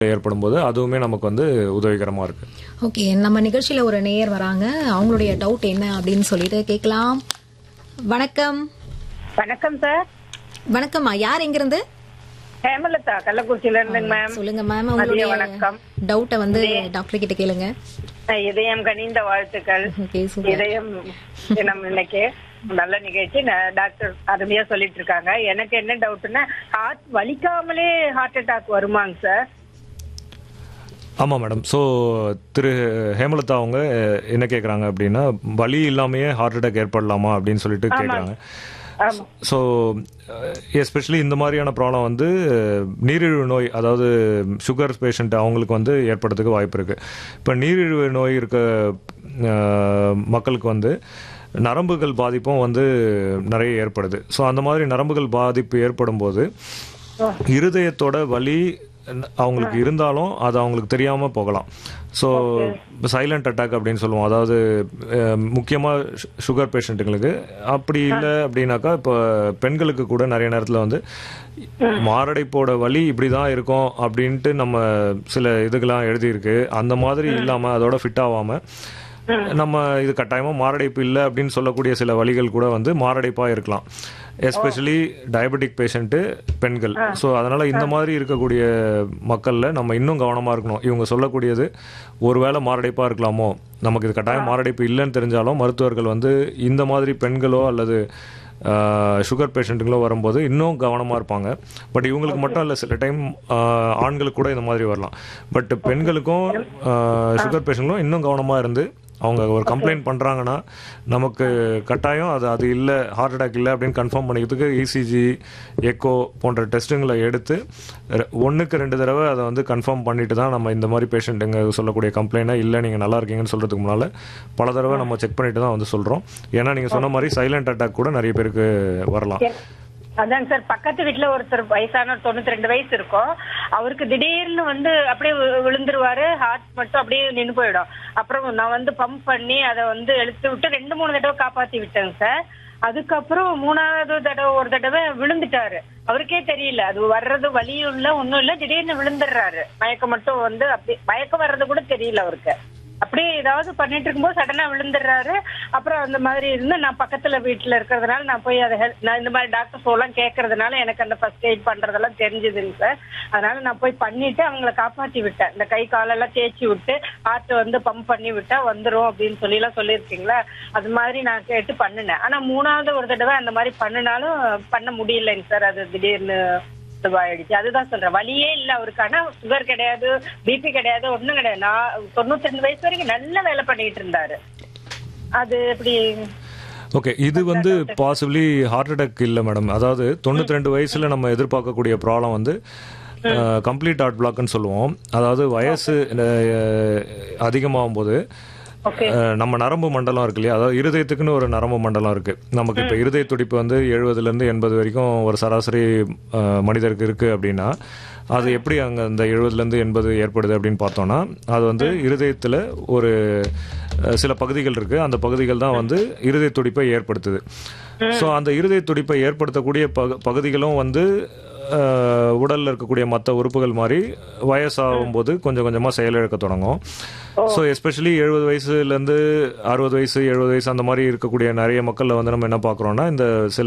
ஏற்படும் போது அதுவுமே நமக்கு வந்து உதவிகரமாக இருக்கு ஓகே நம்ம நிகழ்ச்சியில ஒரு நேயர் வராங்க அவங்களுடைய டவுட் என்ன அப்படின்னு சொல்லிட்டு கேட்கலாம் வணக்கம் வணக்கம் சார் வணக்கம்மா யார் எங்கிருந்து ஹேமலதா கள்ளக்குறிச்சியில இருந்துங்க மேம் சொல்லுங்க மேம் மதிய உங்களுடைய வணக்கம் டவுட்டை வந்து டாக்டர் கிட்ட கேளுங்க அஹ் இதயம் கனிந்த வாழ்த்துக்கள் ஓகே சூப்பர் இதயம் நம்ம இன்னைக்கு நல்ல நிகழ்ச்சி ந- டாக்டர் அருமையா சொல்லிட்டு இருக்காங்க எனக்கு என்ன டவுட்னா ஹார்ட் வலிக்காமலே ஹார்ட் அட்டாக் வருமாங்க சார் ஆமாம் மேடம் ஸோ திரு ஹேமலதா அவங்க என்ன கேட்குறாங்க அப்படின்னா வலி இல்லாமையே ஹார்ட் அட்டாக் ஏற்படலாமா அப்படின்னு சொல்லிட்டு கேட்குறாங்க ஆமா ஸோ எஸ்பெஷலி இந்த மாதிரியான ப்ராப்ளம் வந்து நீரிழிவு நோய் அதாவது சுகர் பேஷண்ட் அவங்களுக்கு வந்து ஏற்படுறதுக்கு வாய்ப்பு இருக்குது இப்போ நீரிழிவு நோய் இருக்க அஹ், மக்களுக்கு வந்து நரம்புகள் பாதிப்பும் வந்து நிறைய ஏற்படுது ஸோ அந்த மாதிரி நரம்புகள் பாதிப்பு ஏற்படும் போது இருதயத்தோட வலி அவங்களுக்கு இருந்தாலும் அது அவங்களுக்கு தெரியாமல் போகலாம் ஸோ சைலண்ட் அட்டாக் அப்படின்னு சொல்லுவோம் அதாவது முக்கியமாக சுகர் பேஷண்ட்டுங்களுக்கு அப்படி இல்லை அப்படின்னாக்கா இப்போ பெண்களுக்கு கூட நிறைய நேரத்தில் வந்து மாரடைப்போட வலி இப்படி தான் இருக்கும் அப்படின்ட்டு நம்ம சில இதுக்கெல்லாம் எழுதியிருக்கு அந்த மாதிரி இல்லாமல் அதோட ஃபிட் ஆகாமல் நம்ம இது கட்டாயமாக மாரடைப்பு இல்லை அப்படின்னு சொல்லக்கூடிய சில வழிகள் கூட வந்து மாரடைப்பாக இருக்கலாம் எஸ்பெஷலி டயபெட்டிக் பேஷண்ட்டு பெண்கள் ஸோ அதனால் இந்த மாதிரி இருக்கக்கூடிய மக்களில் நம்ம இன்னும் கவனமாக இருக்கணும் இவங்க சொல்லக்கூடியது ஒருவேளை மாரடைப்பாக இருக்கலாமோ நமக்கு இது கட்டாயம் மாரடைப்பு இல்லைன்னு தெரிஞ்சாலும் மருத்துவர்கள் வந்து இந்த மாதிரி பெண்களோ அல்லது சுகர் பேஷண்ட்டுங்களோ வரும்போது இன்னும் கவனமாக இருப்பாங்க பட் இவங்களுக்கு மட்டும் இல்லை சில டைம் ஆண்களுக்கு கூட இந்த மாதிரி வரலாம் பட் பெண்களுக்கும் சுகர் பேஷண்ட்களும் இன்னும் கவனமாக இருந்து அவங்க ஒரு கம்ப்ளைண்ட் பண்ணுறாங்கன்னா நமக்கு கட்டாயம் அது அது இல்லை ஹார்ட் அட்டாக் இல்லை அப்படின்னு கன்ஃபார்ம் பண்ணிக்கிறதுக்கு இசிஜி எக்கோ போன்ற டெஸ்ட்டுங்களை எடுத்து ரெ- ஒண்ணுக்கு ரெண்டு தடவை அதை வந்து கன்ஃபார்ம் பண்ணிட்டு தான் நம்ம இந்த மாதிரி பேஷண்ட்டுங்க சொல்லக்கூடிய கம்ப்ளைண்ட்டாக இல்லை நீங்கள் நல்லா இருக்கீங்கன்னு சொல்கிறதுக்கு முன்னால் பல தடவை நம்ம செக் பண்ணிட்டு தான் வந்து சொல்கிறோம் ஏன்னா நீங்கள் சொன்ன மாதிரி சைலண்ட் அட்டாக் கூட நிறைய பேருக்கு வரலாம் அதாங்க சார் பக்கத்து வீட்டுல ஒருத்தர் வயசான தொண்ணூத்தி ரெண்டு வயசு இருக்கும் அவருக்கு திடீர்னு வந்து அப்படியே வி- விழுந்துருவாரு ஹார்ட் மட்டும் அப்படியே நின்னு போயிடும் அப்புறம் நான் வந்து பம்ப் பண்ணி அதை வந்து இழுத்து விட்டு ரெண்டு மூணு தடவை காப்பாத்தி விட்டேங்க சார் அதுக்கப்புறம் மூணாவது தடவை ஒரு தடவை விழுந்துட்டாரு அவருக்கே தெரியல அது வர்றது வலியும் இல்ல ஒண்ணும் இல்ல திடீர்னு விழுந்துடுறாரு மயக்கம் மட்டும் வந்து அப்படி மயக்கம் வர்றது கூட தெரியல அவருக்கு அப்படியே ஏதாவது பண்ணிட்டு இருக்கும்போது சடனா விழுந்துடுறாரு அப்புறம் அந்த மாதிரி இருந்து நான் பக்கத்துல வீட்டுல இருக்கிறதுனால நான் போய் அதை help- நான் இந்த மாதிரி டாக்டர் எல்லாம் கேட்கறதுனால எனக்கு அந்த ஃபர்ஸ்ட் எய்ட் பண்றதெல்லாம் தெரிஞ்சதுங்க சார் அதனால நான் போய் பண்ணிட்டு அவங்கள காப்பாத்தி விட்டேன் இந்த கை காலெல்லாம் தேய்ச்சி விட்டு ஹார்ட் வந்து பம்ப் பண்ணி விட்டா வந்துரும் அப்படின்னு சொல்லி எல்லாம் சொல்லியிருக்கீங்களா அது மாதிரி நான் கேட்டு பண்ணினேன் ஆனா மூணாவது ஒரு தடவை அந்த மாதிரி பண்ணினாலும் பண்ண முடியலைங்க சார் அது திடீர்னு இதுவாயிடுச்சு அதுதான் சொல்றேன் வலியே இல்ல அவருக்கு ஆனா சுகர் கிடையாது பிபி கிடையாது ஒண்ணும் கிடையாது நான் தொண்ணூத்தி ரெண்டு வயசு வரைக்கும் நல்ல வேலை பண்ணிட்டு இருந்தாரு அது எப்படி ஓகே இது வந்து பாசிபிளி ஹார்ட் அட்டாக் இல்லை மேடம் அதாவது தொண்ணூற்றி ரெண்டு வயசில் நம்ம எதிர்பார்க்கக்கூடிய ப்ராப்ளம் வந்து கம்ப்ளீட் ஹார்ட் பிளாக்னு சொல்லுவோம் அதாவது வயசு அஹ், அதிகமாகும் போது அஹ், நம்ம நரம்பு மண்டலம் இருக்கு இல்லையா அதாவது இருதயத்துக்குன்னு ஒரு நரம்பு மண்டலம் இருக்கு நமக்கு இப்போ இருதய துடிப்பு வந்து எழுபதுலேருந்து எண்பது வரைக்கும் ஒரு சராசரி அஹ், மனிதருக்கு இருக்கு அப்படின்னா அது எப்படி அங்கே அந்த எழுபதுலேருந்து எண்பது ஏற்படுது அப்படின்னு பார்த்தோம்னா அது வந்து இருதயத்தில் ஒரு அஹ், சில பகுதிகள் இருக்கு அந்த பகுதிகள் தான் வந்து இருதய துடிப்பை ஏற்படுத்துது ஸோ அந்த இருதய துடிப்பை ஏற்படுத்தக்கூடிய பகு பகுதிகளும் வந்து அஹ், உடல்ல இருக்கக்கூடிய மற்ற உறுப்புகள் மாதிரி வயசாகும் போது கொஞ்சம் கொஞ்சமாக செயலிழக்க தொடங்கும் ஸோ எஸ்பெஷலி எழுபது வயசுலேருந்து அறுபது வயசு எழுபது வயசு அந்த மாதிரி இருக்கக்கூடிய நிறைய மக்களில் வந்து நம்ம என்ன பார்க்குறோம்னா இந்த சில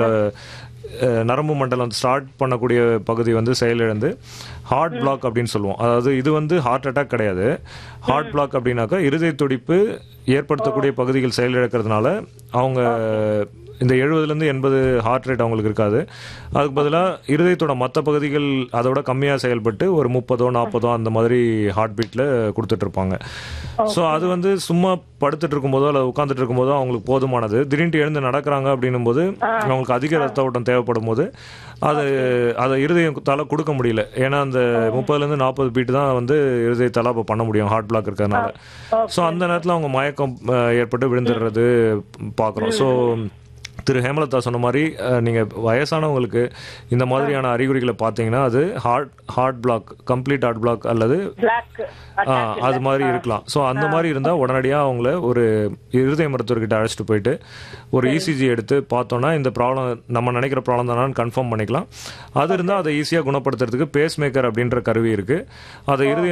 அஹ், நரம்பு மண்டலம் ஸ்டார்ட் பண்ணக்கூடிய பகுதி வந்து செயலிழந்து ஹார்ட் பிளாக் அப்படின்னு சொல்லுவோம் அதாவது இது வந்து ஹார்ட் அட்டாக் கிடையாது ஹார்ட் பிளாக் அப்படின்னாக்கா இருதய துடிப்பு ஏற்படுத்தக்கூடிய பகுதிகள் செயலிழக்கிறதுனால அவங்க இந்த எழுபதுலேருந்து எண்பது ஹார்ட் ரேட் அவங்களுக்கு இருக்காது அதுக்கு பதிலாக இருதயத்தோட மற்ற பகுதிகள் அதோட கம்மியாக செயல்பட்டு ஒரு முப்பதோ நாற்பதோ அந்த மாதிரி ஹார்ட் பீட்டில் கொடுத்துட்டு இருப்பாங்க ஸோ அது வந்து சும்மா படுத்துட்டு இருக்கும்போதோ அல்லது உட்காந்துட்டு இருக்கும்போதோ அவங்களுக்கு போதுமானது திடீர்னு எழுந்து நடக்கிறாங்க அப்படின்னும் போது அவங்களுக்கு அதிக ரத்த ஓட்டம் தேவைப்படும் போது அது அதை இருதயத்தால் கொடுக்க முடியல ஏன்னா அந்த முப்பதுலேருந்து நாற்பது பீட்டு தான் வந்து இருதயத்தால் அப்போ பண்ண முடியும் ஹார்ட் பிளாக் இருக்கிறதுனால ஸோ அந்த நேரத்தில் அவங்க மயக்கம் அஹ், ஏற்பட்டு விழுந்துடுறது பார்க்குறோம் ஸோ திரு ஹேமலதா சொன்ன மாதிரி அஹ், நீங்க வயசானவங்களுக்கு இந்த மாதிரியான அறிகுறிகளை பார்த்தீங்கன்னா அது heart heart block complete heart block அல்லது பிளாக் ஆ, அது மாதிரி இருக்கலாம் ஸோ அந்த மாதிரி இருந்தால் உடனடியாக அவங்கள ஒரு இருதய மருத்துவர்கிட்ட அழைச்சிட்டு போயிட்டு ஒரு இசிஜி எடுத்து பார்த்தோன்னா இந்த ப்ராப்ளம் நம்ம நினைக்கிற ப்ராப்ளம் தானான்னு கன்ஃபார்ம் பண்ணிக்கலாம் அது இருந்தால் அதை ஈஸியாக குணப்படுத்துறதுக்கு பேஸ் மேக்கர் அப்படின்ற கருவி இருக்குது அதை இருதய